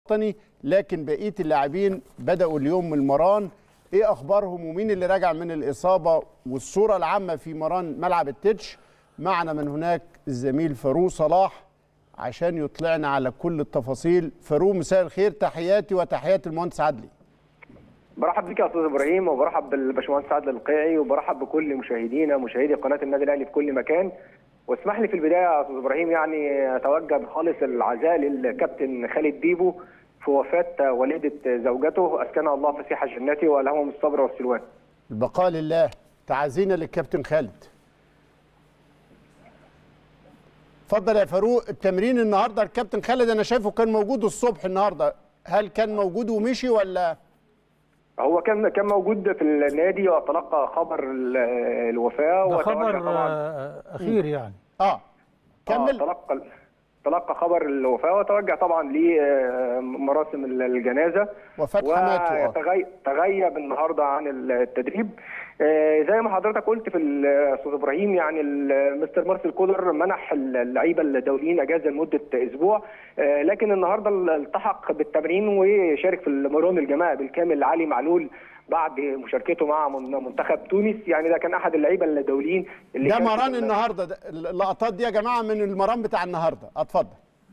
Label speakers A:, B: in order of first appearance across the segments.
A: الوطني لكن بقيه اللاعبين بداوا اليوم من المران ايه اخبارهم ومين اللي راجع من الاصابه والصوره العامه في مران ملعب التتش معنا من هناك الزميل فاروق صلاح عشان يطلعنا على كل التفاصيل فاروق مساء الخير تحياتي وتحيات المهندس عدلي
B: برحب بك يا استاذ ابراهيم وبرحب بالباشمهندس عادل القيعي وبرحب بكل مشاهدينا مشاهدي قناه النادي الاهلي في كل مكان واسمح لي في البدايه يا استاذ ابراهيم يعني اتوجه بخالص العزاء للكابتن خالد بيبو في وفاه والده زوجته اسكنها الله فسيح جنته والهمهم الصبر والسلوان.
A: البقاء لله تعازينا للكابتن خالد اتفضل يا فاروق التمرين النهارده الكابتن خالد انا شايفه كان موجود الصبح النهارده هل كان موجود ومشي ولا
B: هو كان كان موجود في النادي وتلقى خبر ال- الوفاه
C: ده
B: وتوجه
C: خبر
B: طبعا
C: آه، اخير يعني
A: اه
B: آه،
A: كمل
B: تلقى تلقى خبر الوفاه وتوجه طبعا لمراسم الجنازه
A: وفاة حماته اه
B: وتغي- تغيب النهارده عن التدريب آه، زي ما حضرتك قلت في ال- استاذ ابراهيم يعني ال- مستر مارسيل كولر منح اللعيبه الدوليين اجازه لمده اسبوع آه، لكن النهارده التحق بالتمرين وشارك في المران الجماعي بالكامل علي معلول بعد مشاركته مع من- منتخب تونس يعني ده كان احد اللعيبه الدوليين اللي
A: ده
B: شاركوا
A: مران
B: في ال-
A: النهارده ده اللقطات دي يا جماعه من المران بتاع النهارده اتفضل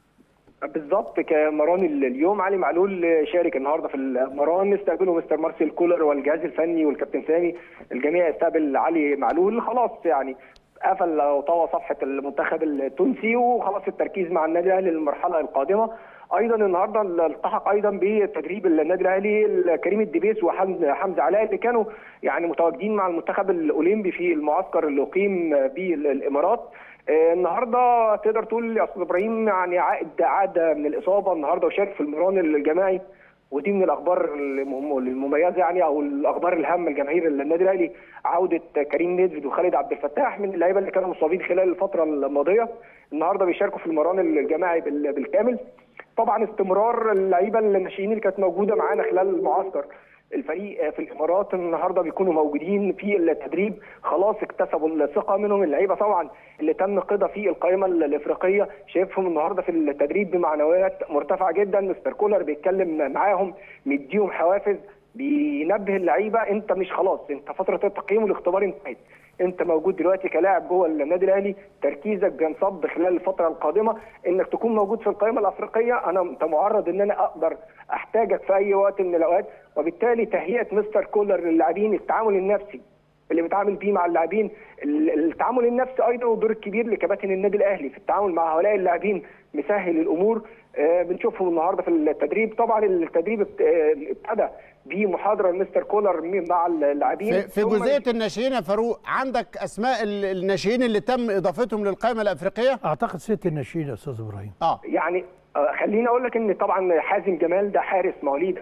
B: بالظبط كمران ال- اليوم علي معلول شارك النهارده في المران استقبله مستر مارسيل كولر والجهاز الفني والكابتن سامي الجميع استقبل علي معلول خلاص يعني قفل وطوى صفحه المنتخب التونسي وخلاص التركيز مع النادي الاهلي للمرحله القادمه ايضا النهارده التحق ايضا بتدريب النادي الاهلي كريم الدبيس وحمزه علاء اللي كانوا يعني متواجدين مع المنتخب الاولمبي في المعسكر اللي اقيم بالامارات آه، النهارده تقدر تقول يا استاذ ابراهيم يعني عائد عاد من الاصابه النهارده وشارك في المران الجماعي ودي من الاخبار المم- المميزه يعني او الاخبار الهامه لجماهير النادي الاهلي عوده كريم نيدفيد وخالد عبد الفتاح من اللعيبه اللي كانوا مصابين خلال الفتره الماضيه النهارده بيشاركوا في المران الجماعي بال- بالكامل طبعا استمرار اللعيبه الناشئين اللي كانت موجوده معانا خلال المعسكر الفريق في الامارات النهارده بيكونوا موجودين في التدريب خلاص اكتسبوا الثقه منهم اللعيبه طبعا اللي تم قيدها في القائمه الافريقيه شايفهم النهارده في التدريب بمعنويات مرتفعه جدا مستر كولر بيتكلم معاهم مديهم حوافز بينبه اللعيبه انت مش خلاص انت فتره التقييم والاختبار انتهت انت موجود دلوقتي كلاعب جوه النادي الاهلي تركيزك بينصب خلال الفتره القادمه انك تكون موجود في القائمه الافريقيه انا انت معرض ان انا اقدر احتاجك في اي وقت من الاوقات وبالتالي تهيئه مستر كولر للاعبين التعامل النفسي اللي بيتعامل بيه مع اللاعبين ال- التعامل النفسي ايضا والدور الكبير لكباتن النادي الاهلي في التعامل مع هؤلاء اللاعبين مسهل الامور آه، بنشوفهم النهارده في التدريب طبعا التدريب ابت- آه، ابتدى بمحاضره لمستر كولر مع اللاعبين
A: في, في
B: ثم
A: جزئيه الناشئين يا فاروق عندك اسماء ال- الناشئين اللي تم اضافتهم للقائمه الافريقيه
C: اعتقد ست الناشئين يا استاذ ابراهيم
A: اه
B: يعني آه، خليني اقول لك ان طبعا حازم جمال ده حارس مواليد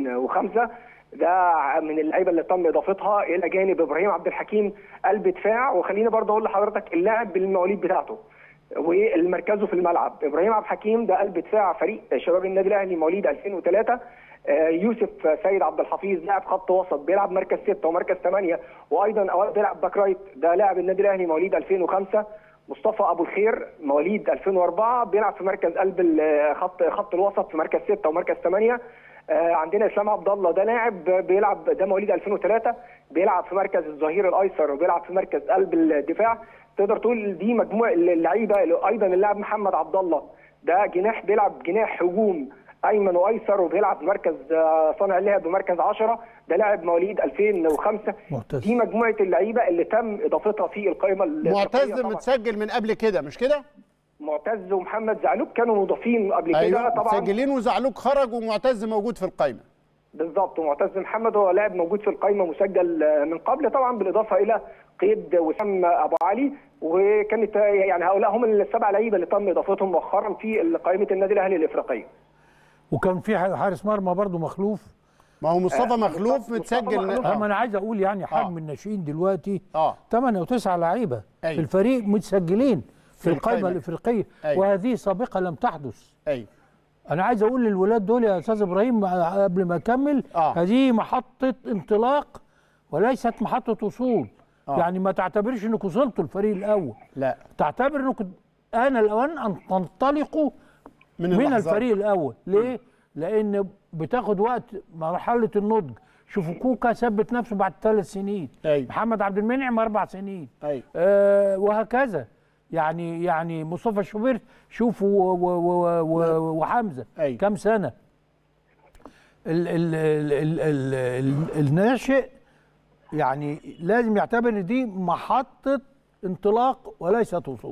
B: 2005 ده من اللعيبه اللي تم اضافتها الى جانب ابراهيم عبد الحكيم قلب دفاع وخليني برضه اقول لحضرتك اللاعب بالمواليد بتاعته والمركزه في الملعب ابراهيم عبد الحكيم ده قلب دفاع فريق شباب النادي الاهلي مواليد 2003 آه، يوسف سيد عبد الحفيظ لاعب خط وسط بيلعب مركز 6 ومركز 8 وايضا اوقات بيلعب باك رايت ده لاعب النادي الاهلي مواليد 2005 مصطفى ابو الخير مواليد 2004 بيلعب في مركز قلب ال- خط خط الوسط في مركز 6 ومركز 8 آه، عندنا اسلام عبد الله ده لاعب بيلعب ده مواليد 2003 بيلعب في مركز الظهير الايسر وبيلعب في مركز قلب الدفاع تقدر تقول دي مجموعه اللعيبه ايضا اللاعب محمد عبد الله ده جناح بيلعب جناح هجوم ايمن وايسر وبيلعب في مركز آه، صانع اللعب بمركز 10 ده لاعب مواليد 2005
C: معتز.
B: دي مجموعه اللعيبه اللي تم اضافتها في القائمه
A: معتز
B: الأفريقية طبعاً.
A: متسجل من قبل كده مش كده
B: معتز ومحمد زعلوك كانوا مضافين قبل كده
A: ايوه
B: طبعا
A: متسجلين وزعلوك خرج ومعتز موجود في القائمه
B: بالظبط ومعتز محمد هو لاعب موجود في القائمه مسجل آه، من قبل طبعا بالاضافه الى قيد وسام ابو علي وكانت آه، يعني هؤلاء هم السبع لعيبه اللي تم اضافتهم مؤخرا في قائمه النادي الاهلي الافريقيه
C: وكان في حارس مرمى برضه مخلوف
A: ما هو مصطفى مخلوف
B: مصطفى
A: متسجل
B: مخلوف.
C: اما
A: آه.
C: انا عايز اقول يعني حجم
A: آه.
C: الناشئين دلوقتي
A: اه
C: 8 و9 لعيبه
A: أيوة.
C: في الفريق متسجلين في,
A: في القائمة.
C: القائمه الافريقيه
A: أيوة.
C: وهذه سابقه لم تحدث
A: ايوه
C: انا عايز اقول للولاد دول يا استاذ ابراهيم قبل ما اكمل
A: آه.
C: هذه محطه انطلاق وليست محطه وصول
A: آه.
C: يعني ما تعتبرش انك وصلتوا الفريق الاول
A: لا
C: تعتبر انكم آن الاوان ان تنطلقوا
A: من
C: من
A: اللحظات.
C: الفريق الاول ليه لان بتاخد وقت مرحله النضج شوفوا كوكا ثبت نفسه بعد ثلاث سنين
A: أيوة.
C: محمد عبد المنعم اربع سنين
A: أيوة.
C: آه وهكذا يعني يعني مصطفى شوبير شوفوا و- و- و- و- وحمزه
A: أيوة.
C: كام سنه ال ال ال ال ال ال الناشئ يعني لازم يعتبر ان دي محطه انطلاق وليست وصول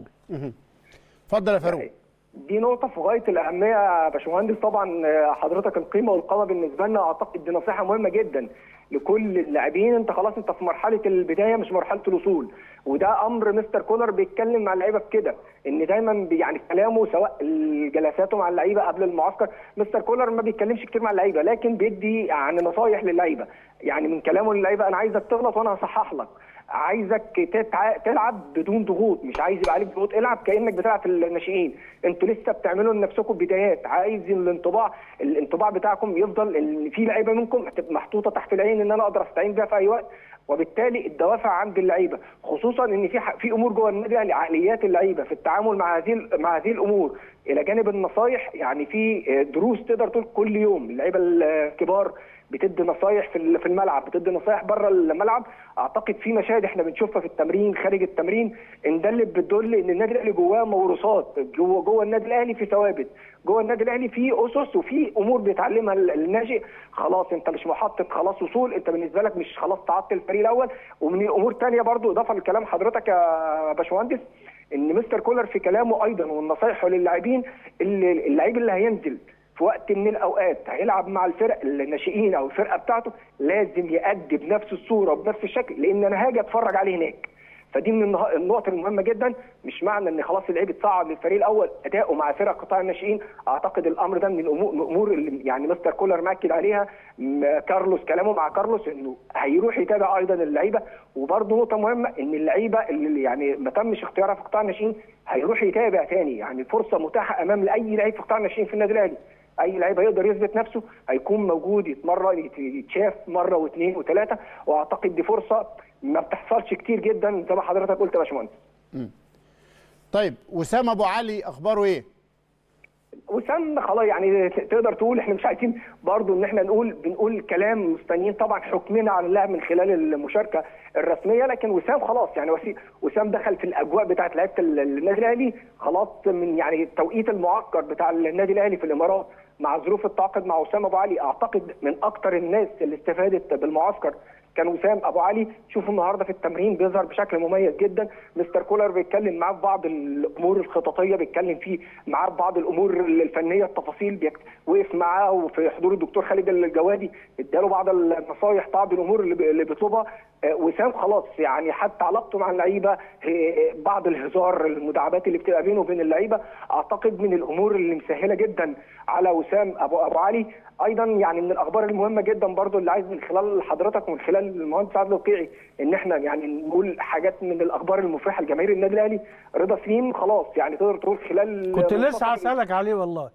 A: اتفضل يا فاروق
B: دي نقطة في غاية الأهمية يا باشمهندس طبعا آه، حضرتك القيمة والقامة بالنسبة لنا أعتقد دي نصيحة مهمة جدا لكل اللاعبين أنت خلاص أنت في مرحلة البداية مش مرحلة الوصول وده أمر مستر كولر بيتكلم مع اللعيبة بكده إن دايما بي- يعني كلامه سواء جلساته مع اللعيبة قبل المعسكر مستر كولر ما بيتكلمش كتير مع اللعيبة لكن بيدي يعني نصايح للعيبة يعني من كلامه للعيبة أنا عايزك تغلط وأنا هصحح لك عايزك تتع... تلعب بدون ضغوط مش عايز يبقى عليك ضغوط العب كانك بتلعب في الناشئين انتوا لسه بتعملوا لنفسكم بدايات عايز الانطباع الانطباع بتاعكم يفضل ان في لعيبه منكم هتبقى محطوطه تحت العين ان انا اقدر استعين بيها في اي وقت وبالتالي الدوافع عند اللعيبه خصوصا ان في ح- في امور جوه النادي الاهلي عقليات اللعيبه في التعامل مع هذه ال- مع هذه الامور الى جانب النصايح يعني في دروس تقدر تقول كل يوم اللعيبه الكبار بتدي نصايح في ال- في الملعب بتدي نصايح بره الملعب اعتقد في مشاهد احنا بنشوفها في التمرين خارج التمرين ان ده اللي بتدل ان النادي الاهلي جواه موروثات جوه جوه النادي الاهلي في ثوابت جوه النادي الاهلي في اسس وفي امور بيتعلمها ال- الناشئ خلاص انت مش محطه خلاص وصول انت بالنسبه لك مش خلاص تعطل الفريق الاول ومن امور تانية برضو اضافه لكلام حضرتك يا باشمهندس ان مستر كولر في كلامه ايضا والنصايح للاعبين اللي- اللعيب اللي هينزل في وقت من الاوقات هيلعب مع الفرق الناشئين او الفرقه بتاعته لازم يأدي بنفس الصوره وبنفس الشكل لان انا هاجي اتفرج عليه هناك فدي من النها- النقط المهمه جدا مش معنى ان خلاص اللعيب اتصعد للفريق الاول اداؤه مع فرق قطاع الناشئين اعتقد الامر ده من الامور من الامور اللي يعني مستر كولر مأكد عليها م- كارلوس كلامه مع كارلوس انه هيروح يتابع ايضا اللعيبه وبرده نقطه مهمه ان اللعيبه اللي يعني ما تمش اختيارها في قطاع الناشئين هيروح يتابع تاني يعني فرصه متاحه امام لاي لعيب في قطاع الناشئين في النادي الاهلي اي لعيب هيقدر يثبت نفسه هيكون موجود يتمرن يت- يتشاف مره واثنين وثلاثه واعتقد دي فرصه ما بتحصلش كتير جدا زي ما حضرتك قلت يا باشمهندس
A: طيب وسام ابو علي اخباره ايه
B: وسام خلاص يعني ت- تقدر تقول احنا مش عايزين برضو ان احنا نقول بنقول كلام مستنيين طبعا حكمنا على اللاعب من خلال المشاركه الرسميه لكن وسام خلاص يعني وسي- وسام دخل في الاجواء بتاعت لعيبه ال- النادي الاهلي خلاص من يعني التوقيت المعقد بتاع النادي الاهلي في الامارات مع ظروف التعاقد مع وسام ابو علي اعتقد من اكتر الناس اللي استفادت بالمعسكر كان وسام ابو علي شوفوا النهارده في التمرين بيظهر بشكل مميز جدا مستر كولر بيتكلم معاه في بعض الامور الخططيه بيتكلم فيه معاه في بعض الامور الفنيه التفاصيل بيك... وقف معاه وفي حضور الدكتور خالد الجوادي اداله بعض النصايح بعض الامور اللي, بي... اللي بيطلبها آه، وسام خلاص يعني حتى علاقته مع اللعيبه آه، بعض الهزار المداعبات اللي بتبقى بينه وبين اللعيبه اعتقد من الامور اللي مسهله جدا على وسام ابو ابو علي ايضا يعني من الاخبار المهمه جدا برضو اللي عايز من خلال حضرتك ومن خلال المهندس عادل الوقيعي ان احنا يعني نقول حاجات من الاخبار المفرحه لجماهير النادي الاهلي رضا سليم خلاص يعني تقدر تقول خلال
C: كنت لسه
B: منتصف
C: هسألك عليه والله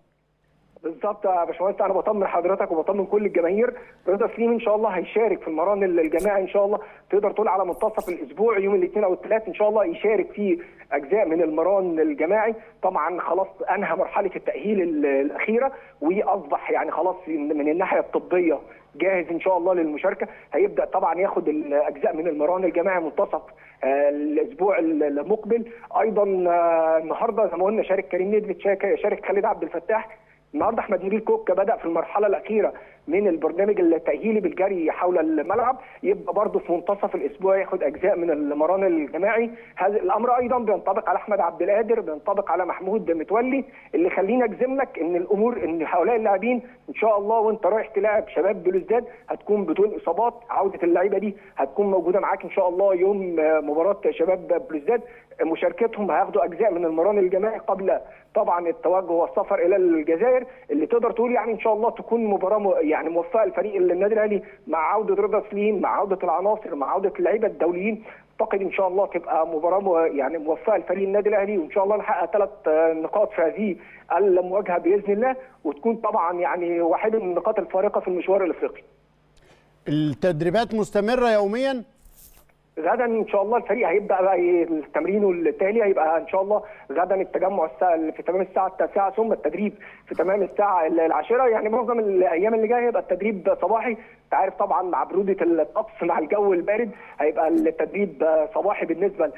B: بالظبط يا باشمهندس انا بطمن حضرتك وبطمن كل الجماهير رضا سليم ان شاء الله هيشارك في المران الجماعي ان شاء الله تقدر تقول على منتصف الاسبوع يوم الاثنين او الثلاث ان شاء الله يشارك في اجزاء من المران الجماعي طبعا خلاص انهى مرحله التاهيل ال- الاخيره واصبح يعني خلاص من الناحيه الطبيه جاهز ان شاء الله للمشاركه هيبدا طبعا ياخد الاجزاء من المران الجماعي منتصف آه، الاسبوع المقبل ايضا آه، النهارده زي ما قلنا شارك كريم ندفت شارك شارك خالد عبد الفتاح النهارده احمد نبيل كوكا بدا في المرحله الاخيره من البرنامج التاهيلي بالجري حول الملعب يبقى برضه في منتصف الاسبوع ياخد اجزاء من المران الجماعي هذا الامر ايضا بينطبق على احمد عبد القادر بينطبق على محمود متولي اللي خليني اجزم لك ان الامور ان هؤلاء اللاعبين ان شاء الله وانت رايح تلاعب شباب بلوزداد هتكون بدون اصابات عوده اللعيبه دي هتكون موجوده معاك ان شاء الله يوم آه، مباراه شباب بلوزداد مشاركتهم هياخدوا اجزاء من المران الجماعي قبل طبعا التوجه والسفر الى الجزائر اللي تقدر تقول يعني ان شاء الله تكون مباراه م- يعني موفقه لفريق النادي الاهلي مع عوده رضا سليم مع عوده العناصر مع عوده اللعيبه الدوليين اعتقد ان شاء الله تبقى مباراه م- يعني موفقه لفريق النادي الاهلي وان شاء الله نحقق ثلاث نقاط في هذه المواجهه باذن الله وتكون طبعا يعني واحده من النقاط الفارقه في المشوار الافريقي.
A: التدريبات مستمره يوميا
B: غدا ان شاء الله الفريق هيبدا بقى ي- التمرين التالي هيبقى ان شاء الله غدا التجمع الساعه في تمام الساعه التاسعه ثم التدريب في تمام الساعه ال- العاشره يعني معظم الايام اللي جايه هيبقى التدريب صباحي انت عارف طبعا مع بروده الطقس مع الجو البارد هيبقى التدريب صباحي بالنسبه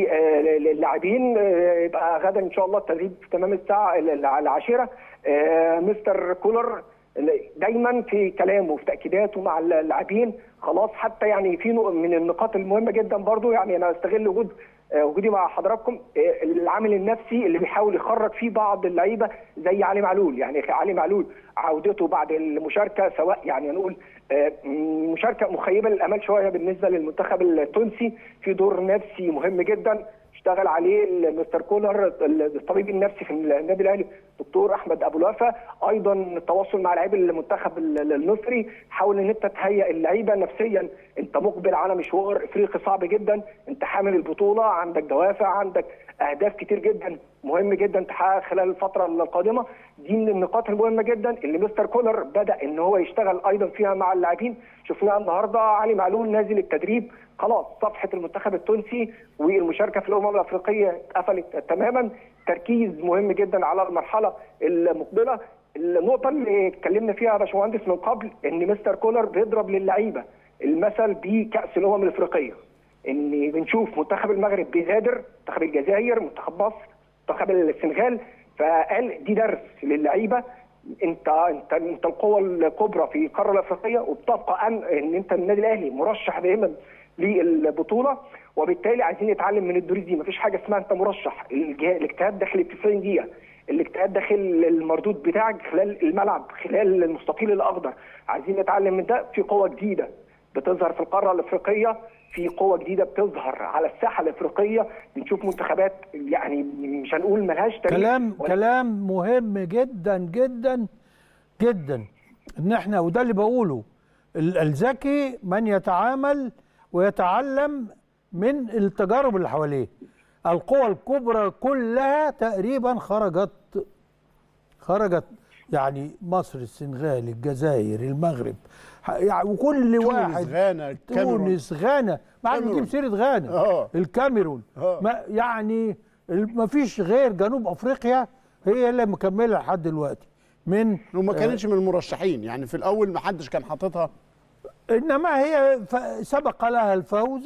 B: للاعبين يبقى غدا ان شاء الله التدريب في تمام الساعه ال- العاشره آه، مستر كولر دايما في كلامه وفي تاكيداته مع اللاعبين خلاص حتى يعني في نوع من النقاط المهمه جدا برضو يعني انا استغل وجود آه، وجودي مع حضراتكم آه، العامل النفسي اللي بيحاول يخرج فيه بعض اللعيبه زي علي معلول يعني علي معلول عودته بعد المشاركه سواء يعني نقول آه، م- مشاركه مخيبه للامال شويه بالنسبه للمنتخب التونسي في دور نفسي مهم جدا اشتغل عليه المستر كولر الطبيب النفسي في النادي الاهلي دكتور احمد ابو الوفا ايضا التواصل مع لاعبي المنتخب المصري حاول ان انت تهيئ اللعيبه نفسيا انت مقبل على مشوار افريقي صعب جدا انت حامل البطوله عندك دوافع عندك اهداف كتير جدا مهم جدا تحققها خلال الفتره القادمه دي من النقاط المهمه جدا اللي مستر كولر بدا ان هو يشتغل ايضا فيها مع اللاعبين شفناها النهارده علي معلول نازل التدريب خلاص صفحه المنتخب التونسي والمشاركه في الامم الافريقيه اتقفلت تماما تركيز مهم جدا على المرحله المقبله النقطه اللي اتكلمنا فيها يا باشمهندس من قبل ان مستر كولر بيضرب للعيبه المثل بكاس الامم الافريقيه ان بنشوف منتخب المغرب بيغادر منتخب الجزائر منتخب مصر منتخب السنغال فقال دي درس للعيبه انت انت انت القوه الكبرى في القاره الافريقيه وبتبقى ان ان انت النادي الاهلي مرشح دائما للبطوله وبالتالي عايزين نتعلم من الدروس دي مفيش حاجه اسمها انت مرشح الجه- الاجتهاد داخل ال 90 دقيقه الاجتهاد داخل المردود بتاعك خلال الملعب خلال المستطيل الاخضر عايزين نتعلم من ده في قوه جديده بتظهر في القاره الافريقيه في قوه جديده بتظهر على الساحه الافريقيه بنشوف منتخبات يعني مش هنقول ملهاش تاريخ
C: كلام
B: ولا-
C: كلام مهم جدا جدا جدا ان احنا وده اللي بقوله ال- الذكي من يتعامل ويتعلم من التجارب اللي حواليه القوى الكبرى كلها تقريبا خرجت خرجت يعني مصر السنغال الجزائر المغرب ح- يعني وكل
A: تونس،
C: واحد
A: غانا، الكاميرون.
C: تونس غانا ما عاد
A: كاميرون.
C: نجيب سيره غانا
A: آه.
C: الكاميرون
A: آه.
C: ما يعني ما فيش غير جنوب افريقيا هي اللي مكمله لحد دلوقتي من
A: وما كانتش من المرشحين يعني في الاول ما حدش كان حاططها
C: انما هي ف- سبق لها الفوز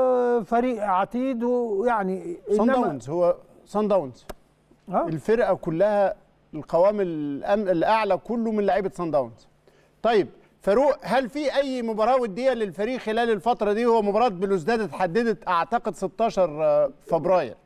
C: وفريق عتيد ويعني
A: صن
C: إنما-
A: داونز هو صن داونز
C: آه.
A: الفرقه كلها القوام الأم- الاعلى كله من لعيبه صن داونز طيب فاروق هل في اي مباراه وديه للفريق خلال الفتره دي هو مباراه بلوزداد اتحددت اعتقد 16 فبراير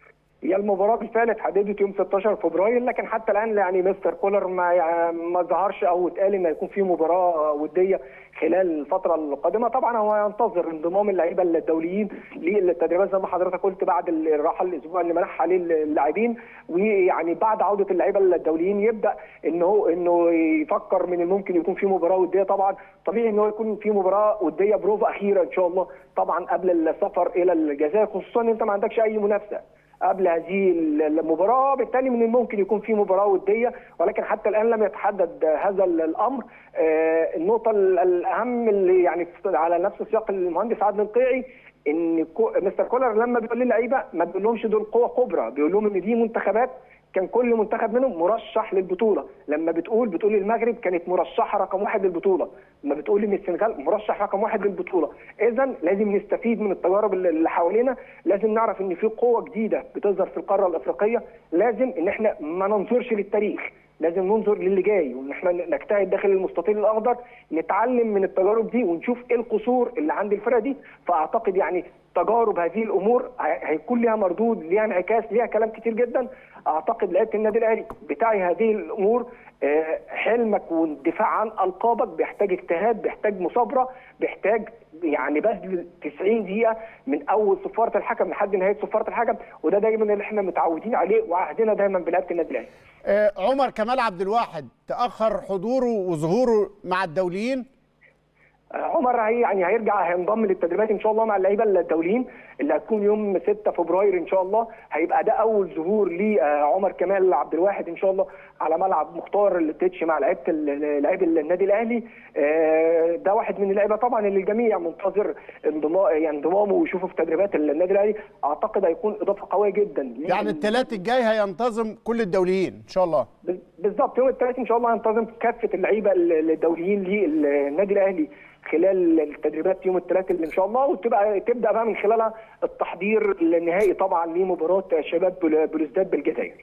B: هي المباراه بالفعل اتحددت يوم 16 فبراير لكن حتى الان يعني مستر كولر ما يعني ما ظهرش او اتقال ان هيكون في مباراه وديه خلال الفتره القادمه طبعا هو ينتظر انضمام اللعيبه الدوليين للتدريبات زي ما حضرتك قلت بعد الراحه الاسبوع اللي منحها للاعبين ويعني بعد عوده اللعيبه الدوليين يبدا ان هو انه يفكر من الممكن يكون في مباراه وديه طبعا طبيعي ان هو يكون في مباراه وديه بروفا اخيره ان شاء الله طبعا قبل السفر الى الجزائر خصوصا ان انت ما عندكش اي منافسه قبل هذه المباراه بالتالي من الممكن يكون في مباراه وديه ولكن حتى الان لم يتحدد هذا الامر آه، النقطه الاهم اللي يعني على نفس سياق المهندس عادل القيعي ان كو- مستر كولر لما بيقول للعيبه ما بيقولهمش دول قوه كبرى بيقول لهم ان دي منتخبات كان كل منتخب منهم مرشح للبطوله لما بتقول بتقول المغرب كانت مرشحه رقم واحد للبطوله لما بتقول ان السنغال مرشح رقم واحد للبطوله اذا لازم نستفيد من التجارب اللي اللي حوالينا لازم نعرف ان في قوه جديده بتظهر في القاره الافريقيه لازم ان احنا ما ننظرش للتاريخ لازم ننظر للي جاي وان احنا نجتهد داخل المستطيل الاخضر نتعلم من التجارب دي ونشوف ايه القصور اللي عند الفرقه دي فاعتقد يعني تجارب هذه الامور هي- هيكون ليها مردود ليها انعكاس ليها كلام كتير جدا اعتقد لعيبه النادي الاهلي بتاعي هذه الامور آه، حلمك والدفاع عن القابك بيحتاج اجتهاد بيحتاج مثابره بيحتاج يعني بذل 90 دقيقه من اول صفاره الحكم لحد نهايه صفاره الحكم وده دايما اللي احنا متعودين عليه وعهدنا دايما بلعيبه النادي الاهلي
A: آه، عمر كمال عبد الواحد تاخر حضوره وظهوره مع الدوليين
B: عمر هي يعني هيرجع هينضم للتدريبات ان شاء الله مع اللعيبه الدوليين اللي هتكون يوم 6 فبراير ان شاء الله هيبقى ده اول ظهور لعمر كمال عبد الواحد ان شاء الله على ملعب مختار التتش مع لعيبه ال- لعيبه النادي الاهلي آه، ده واحد من اللعيبه طبعا اللي الجميع منتظر انضمام يعني انضمامه ويشوفه في تدريبات النادي الاهلي اعتقد هيكون اضافه قويه جدا ليه-
A: يعني الثلاث الجاي هينتظم كل الدوليين ان شاء الله
B: بالظبط يوم الثلاث ان شاء الله هينتظم كافه اللعيبه الدوليين للنادي الاهلي خلال التدريبات يوم الثلاث اللي ان شاء الله وتبقى تبدا بقى من خلالها التحضير النهائي طبعا لمباراه شباب بل- بلوزداد بالجزائر.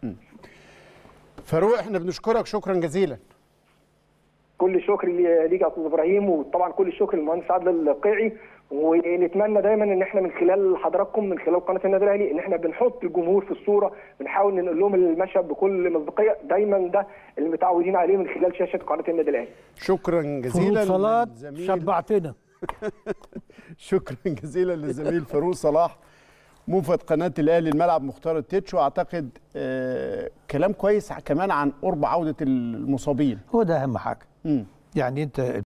A: فاروق احنا بنشكرك شكرا جزيلا
B: كل الشكر لي- ليك يا استاذ ابراهيم وطبعا كل الشكر للمهندس عادل القيعي ونتمنى دايما ان احنا من خلال حضراتكم من خلال قناه النادي الاهلي ان احنا بنحط الجمهور في الصوره بنحاول ننقل لهم المشهد بكل مصداقيه دايما ده اللي متعودين عليه من خلال شاشه قناه النادي الاهلي.
A: شكرا
C: فروض
A: جزيلا
C: صلاة
A: للزميل-
C: شبعتنا
A: شكرا جزيلا للزميل فاروق صلاح موفد قناه الاهلي الملعب مختار التتش واعتقد آه كلام كويس كمان عن قرب عوده المصابين
C: هو ده اهم حاجه
A: مم.
C: يعني انت